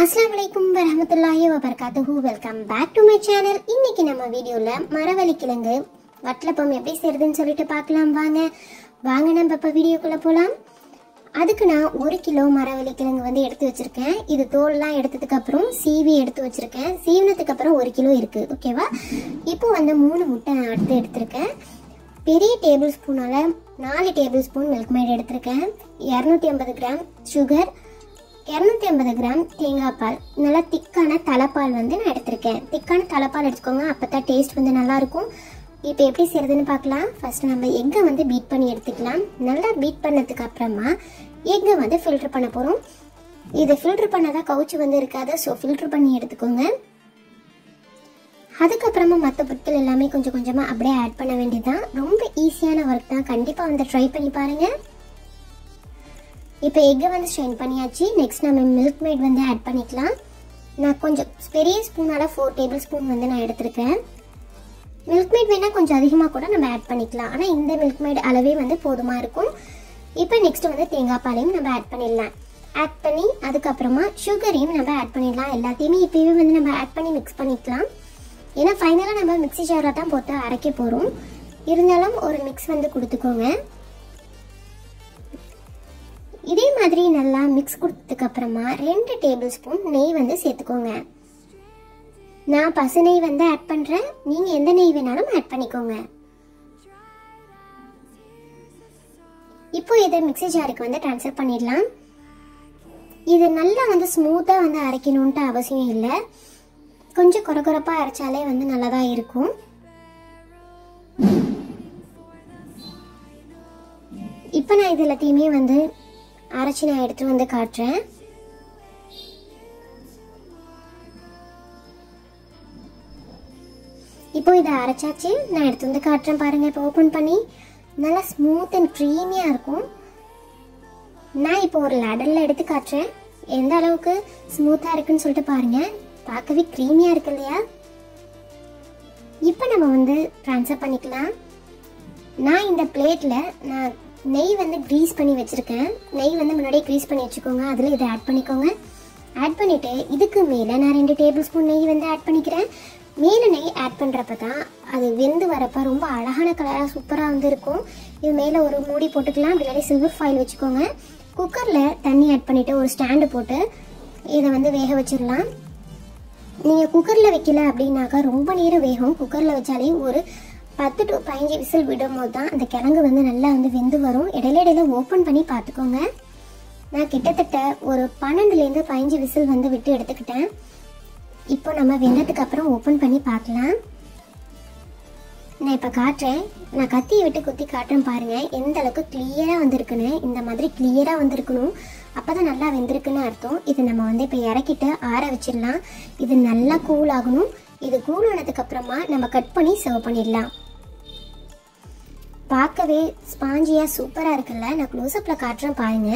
அஸ்லாம் வலைக்கும் வரமத்துல்லாஹி வபர்காத்துஹு welcome back to my channel இன்னைக்கு நம்ம வீடியோவில் மரவள்ளி கிழங்கு வட்டலப்பம் எப்படி செய்யறதுன்னு சொல்லிட்டு பார்க்கலாம் வாங்க வாங்க நம்ம இப்போ வீடியோக்குள்ளே போகலாம் அதுக்கு நான் ஒரு கிலோ மரவள்ளி கிழங்கு வந்து எடுத்து வச்சிருக்கேன் இது தோல்லாம் எடுத்ததுக்கு அப்புறம் சீவி எடுத்து வச்சிருக்கேன் சீவினதுக்கு அப்புறம் ஒரு கிலோ இருக்கு ஓகேவா இப்போ வந்து மூணு முட்டை நான் எடுத்து எடுத்திருக்கேன் பெரிய டேபிள் ஸ்பூனால நாலு டேபிள் ஸ்பூன் மில்க் மேட் எடுத்திருக்கேன் இரநூத்தி ஐம்பது கிராம் சுகர் இரநூத்தி ஐம்பது கிராம் தேங்காய் பால் நல்லா திக்கான தலைப்பால் வந்து நான் எடுத்திருக்கேன் திக்கான தலைப்பால் எடுத்துக்கோங்க அப்போ தான் டேஸ்ட் வந்து நல்லா இருக்கும் இப்போ எப்படி செய்யறதுன்னு பார்க்கலாம் ஃபர்ஸ்ட் நம்ம எக்கை வந்து பீட் பண்ணி எடுத்துக்கலாம் நல்லா பீட் பண்ணதுக்கு அப்புறமா எக்கை வந்து ஃபில்டர் பண்ண போகிறோம் இது ஃபில்டர் பண்ணாதான் கவுச்சி வந்து இருக்காது ஸோ ஃபில்டர் பண்ணி எடுத்துக்கோங்க அதுக்கப்புறமா மற்ற பொருட்கள் எல்லாமே கொஞ்சம் கொஞ்சமாக அப்படியே ஆட் பண்ண வேண்டியதுதான் ரொம்ப ஈஸியான ஒர்க் தான் கண்டிப்பாக வந்து ட்ரை பண்ணி பாருங்கள் இப்போ எக்கை வந்து ஸ்ட்ரெயின் பண்ணியாச்சு நெக்ஸ்ட் நம்ம மில்க் மேட் வந்து ஆட் பண்ணிக்கலாம் நான் கொஞ்சம் பெரிய ஸ்பூனால ஃபோர் டேபிள் ஸ்பூன் வந்து நான் எடுத்திருக்கேன் மில்க் மேட் வேணால் கொஞ்சம் அதிகமாக கூட நம்ம ஆட் பண்ணிக்கலாம் ஆனால் இந்த மில்க் மேட் அளவே வந்து போதுமாக இருக்கும் இப்போ நெக்ஸ்ட் வந்து தேங்காய் பாலையும் நம்ம ஆட் பண்ணிடலாம் ஆட் பண்ணி அதுக்கப்புறமா சுகரையும் நம்ம ஆட் பண்ணிடலாம் எல்லாத்தையுமே இப்போவே வந்து நம்ம ஆட் பண்ணி மிக்ஸ் பண்ணிக்கலாம் ஏன்னா ஃபைனலாக நம்ம மிக்ஸி ஜாரில் தான் போட்டு அரைக்க போகிறோம் இருந்தாலும் ஒரு மிக்ஸ் வந்து கொடுத்துக்கோங்க இதே மாதிரி நல்லா மிக்ஸ் கொடுத்ததுக்கு அப்புறமா ரெண்டு டேபிள் ஸ்பூன் நெய் வந்து சேர்த்துக்கோங்க நான் பசு நெய் வந்து ஆட் பண்றேன் நீங்க எந்த நெய் வேணாலும் ஆட் பண்ணிக்கோங்க இப்போ இதை மிக்ஸி ஜாருக்கு வந்து ட்ரான்ஸ்ஃபர் பண்ணிடலாம் இது நல்லா வந்து ஸ்மூத்தா வந்து அரைக்கணும்ட்டு அவசியம் இல்லை கொஞ்சம் குறகுறப்பா அரைச்சாலே வந்து நல்லதா இருக்கும் இப்போ நான் இது எல்லாத்தையுமே வந்து அரைச்சி நான் எடுத்து வந்து காட்டுறேன் இப்போ இதை அரைச்சாச்சு நான் எடுத்து வந்து காட்டுறேன் பாருங்க இப்போ ஓப்பன் பண்ணி நல்லா ஸ்மூத் அண்ட் க்ரீமியாக இருக்கும் நான் இப்போ ஒரு லடரில் எடுத்து காட்டுறேன் எந்த அளவுக்கு ஸ்மூத்தாக இருக்குன்னு சொல்லிட்டு பாருங்க பார்க்கவே க்ரீமியாக இருக்கு இல்லையா இப்போ நம்ம வந்து ட்ரான்ஸ்ஃபர் பண்ணிக்கலாம் நான் இந்த பிளேட்டில் நான் நெய் வந்து க்ரீஸ் பண்ணி வச்சுருக்கேன் நெய் வந்து முன்னாடியே க்ரீஸ் பண்ணி வச்சுக்கோங்க அதில் இதை ஆட் பண்ணிக்கோங்க ஆட் பண்ணிவிட்டு இதுக்கு மேலே நான் ரெண்டு டேபிள் ஸ்பூன் நெய் வந்து ஆட் பண்ணிக்கிறேன் மேலே நெய் ஆட் பண்ணுறப்ப தான் அது வெந்து வரப்ப ரொம்ப அழகான கலராக சூப்பராக வந்து இருக்கும் இது மேலே ஒரு மூடி போட்டுக்கலாம் அப்படி இல்லாட்டி சில்வர் ஃபாயில் வச்சுக்கோங்க குக்கரில் தண்ணி ஆட் பண்ணிவிட்டு ஒரு ஸ்டாண்டு போட்டு இதை வந்து வேக வச்சிடலாம் நீங்கள் குக்கரில் வைக்கல அப்படின்னாக்கா ரொம்ப நேரம் வேகும் குக்கரில் வச்சாலே ஒரு பத்து டு பதினஞ்சு விசில் விடும் போது தான் அந்த கிழங்கு வந்து நல்லா வந்து வெந்து வரும் இடையில இடையில ஓப்பன் பண்ணி பார்த்துக்கோங்க நான் கிட்டத்தட்ட ஒரு பன்னெண்டுலேருந்து பதினஞ்சு விசில் வந்து விட்டு எடுத்துக்கிட்டேன் இப்போ நம்ம வெந்ததுக்கு அப்புறம் ஓப்பன் பண்ணி பார்க்கலாம் நான் இப்போ காட்டுறேன் நான் கத்தியை விட்டு குத்தி காட்டுறேன் பாருங்க எந்த அளவுக்கு கிளியராக வந்திருக்குன்னு இந்த மாதிரி கிளியராக வந்திருக்கணும் அப்போ தான் நல்லா வெந்திருக்குன்னு அர்த்தம் இது நம்ம வந்து இப்போ இறக்கிட்டு ஆற வச்சிடலாம் இது நல்லா கூல் ஆகணும் இது கூல் ஆனதுக்கு அப்புறமா நம்ம கட் பண்ணி சர்வ் பண்ணிடலாம் பார்க்கவே ஸ்பாஞ்சியா சூப்பரா இருக்குல்ல நான் க்ளோஸ்அப்ல காட்டுறேன் பாருங்க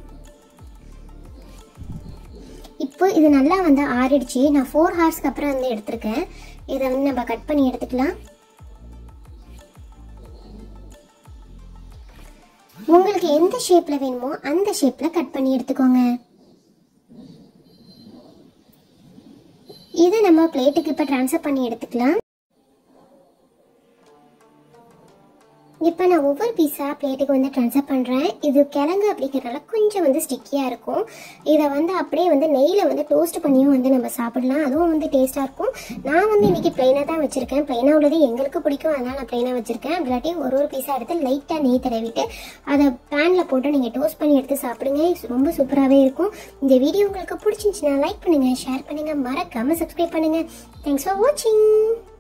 இப்போ இது நல்லா வந்து ஆறிடுச்சு நான் ஃபோர் ஹார்ஸ்க்கு அப்புறம் வந்து எடுத்திருக்கேன் இதை வந்து நம்ம கட் பண்ணி எடுத்துக்கலாம் உங்களுக்கு எந்த ஷேப்ல வேணுமோ அந்த ஷேப்ல கட் பண்ணி எடுத்துக்கோங்க இதை நம்ம பிளேட்டுக்கு இப்போ ட்ரான்ஸ்ஃபர் பண்ணி எடுத்துக்கலாம் இப்போ நான் ஒவ்வொரு பீஸாக பிளேட்டுக்கு வந்து ட்ரான்ஸ்ஃபர் பண்ணுறேன் இது கிழங்கு அப்படிங்கிறனால கொஞ்சம் வந்து ஸ்டிக்கியாக இருக்கும் இதை வந்து அப்படியே வந்து நெய்யில் வந்து டோஸ்ட் பண்ணியும் வந்து நம்ம சாப்பிடலாம் அதுவும் வந்து டேஸ்ட்டாக இருக்கும் நான் வந்து இன்றைக்கி ப்ளைனாக தான் வச்சுருக்கேன் ப்ளைனாக உள்ளது எங்களுக்கு பிடிக்கும் அதனால் நான் ப்ளைனாக வச்சுருக்கேன் இல்லாட்டி ஒரு ஒரு பீஸாக எடுத்து லைட்டாக நெய் தடவிட்டு அதை பேனில் போட்டு நீங்கள் டோஸ்ட் பண்ணி எடுத்து சாப்பிடுங்க ரொம்ப சூப்பராகவே இருக்கும் இந்த வீடியோ உங்களுக்கு பிடிச்சிருந்துச்சுன்னா லைக் பண்ணுங்கள் ஷேர் பண்ணுங்கள் மறக்காமல் சப்ஸ்கிரைப் பண்ணுங்கள் தேங்க்ஸ் ஃபார் வாட்சிங்